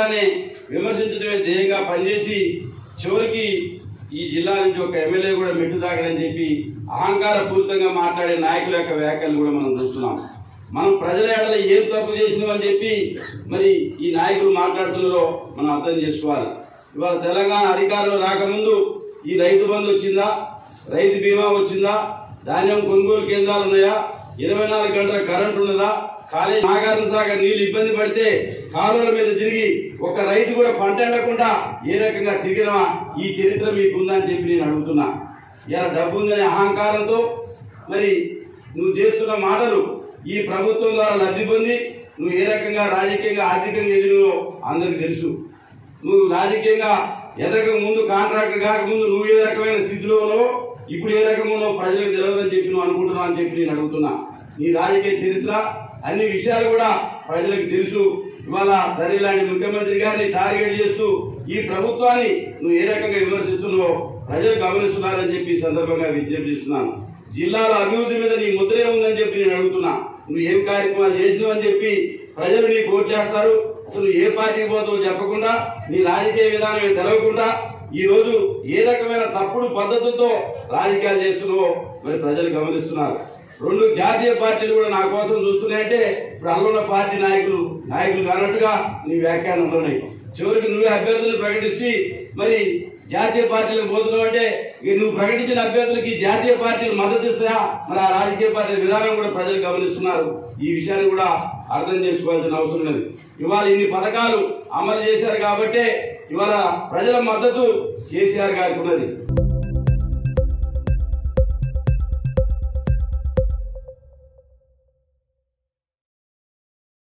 ప్రభుత్వాన్ని విమర్శించడమే ధ్యేయంగా పనిచేసి చివరికి ఈ జిల్లా నుంచి ఒక ఎమ్మెల్యే కూడా మెట్టు దాకడని చెప్పి అహంకారపూరితంగా మాట్లాడే నాయకుల యొక్క వ్యాఖ్యలు కూడా మనం చూస్తున్నాం మనం ప్రజల ఏడల ఏం తప్పు చేసినామని చెప్పి మరి ఈ నాయకులు మాట్లాడుతున్నారో మనం అర్థం చేసుకోవాలి ఇవాళ తెలంగాణ అధికారంలో రాకముందు ఈ రైతు బంధు వచ్చిందా రైతు బీమా వచ్చిందా ధాన్యం కొనుగోలు కేంద్రాలు ఉన్నాయా ఇరవై నాలుగు గంటల కరెంట్ ఉన్నదా కాలేజ్ నాగార్జున సాగర్ నీళ్ళు ఇబ్బంది పడితే కాలువల మీద తిరిగి ఒక రైతు కూడా పంట ఎండకుండా ఏ రకంగా తిరిగినవా ఈ చరిత్ర మీకుందని చెప్పి నేను అడుగుతున్నా ఇలా డబ్బు ఉందనే అహంకారంతో మరి నువ్వు చేస్తున్న మాటలు ఈ ప్రభుత్వం ద్వారా లబ్ధి పొంది నువ్వు ఏ రకంగా రాజకీయంగా ఆర్థికంగా ఎదిరినో అందరికి తెలుసు నువ్వు రాజకీయంగా ఎదగక ముందు కాంట్రాక్టర్ కాకముందు నువ్వు ఏ రకమైన స్థితిలో ఉన్నావో ఇప్పుడు ఏ రకంగా ఉన్నావో ప్రజలకు తెలియదని చెప్పి నువ్వు అనుకుంటున్నావు అని చెప్పి నేను అడుగుతున్నా నీ రాజకీయ చరిత్ర అన్ని విషయాలు కూడా ప్రజలకు తెలుసు ఇవాళ ధరి లాంటి ముఖ్యమంత్రి గారిని టార్గెట్ చేస్తూ ఈ ప్రభుత్వాన్ని నువ్వు ఏ రకంగా విమర్శిస్తున్నావో ప్రజలు గమనిస్తున్నారని చెప్పి ఈ సందర్భంగా విజ్ఞప్తి చేస్తున్నాను జిల్లాల అభివృద్ధి మీద నీ ముద్రే ఉందని చెప్పి నేను అడుగుతున్నా నువ్వు ఏం కార్యక్రమాలు చేసినావు అని చెప్పి ప్రజలు నీకు ఓటు చేస్తారు అసలు నువ్వు ఏ పార్టీకి పోతావో చెప్పకుండా నీ రాజకీయ విధానం ఏం తెలవకుండా ఈ రోజు ఏ రకమైన తప్పుడు పద్ధతులతో రాజకీయాలు చేస్తున్నావో మరి ప్రజలు గమనిస్తున్నారు రెండు జాతీయ పార్టీలు కూడా నా కోసం చూస్తున్నాయంటే ఇప్పుడు అల్లున్న పార్టీ నాయకులు నాయకులు కానట్టుగా నీ వ్యాఖ్యానంలో ఉన్నాయి చివరికి నువ్వే అభ్యర్థులను ప్రకటించి మరి జాతీయ పార్టీలకు పోతున్నావు అంటే ఇక నువ్వు ప్రకటించిన అభ్యర్థులకి జాతీయ పార్టీలు మద్దతు ఇస్తాయా మరి ఆ రాజకీయ పార్టీల విధానం కూడా ప్రజలు గమనిస్తున్నారు ఈ విషయాన్ని కూడా అర్థం చేసుకోవాల్సిన అవసరం ఉన్నది ఇవాళ ఇన్ని పథకాలు అమలు చేశారు కాబట్టే ఇవాళ ప్రజల మద్దతు కేసీఆర్ గారికి ఉన్నది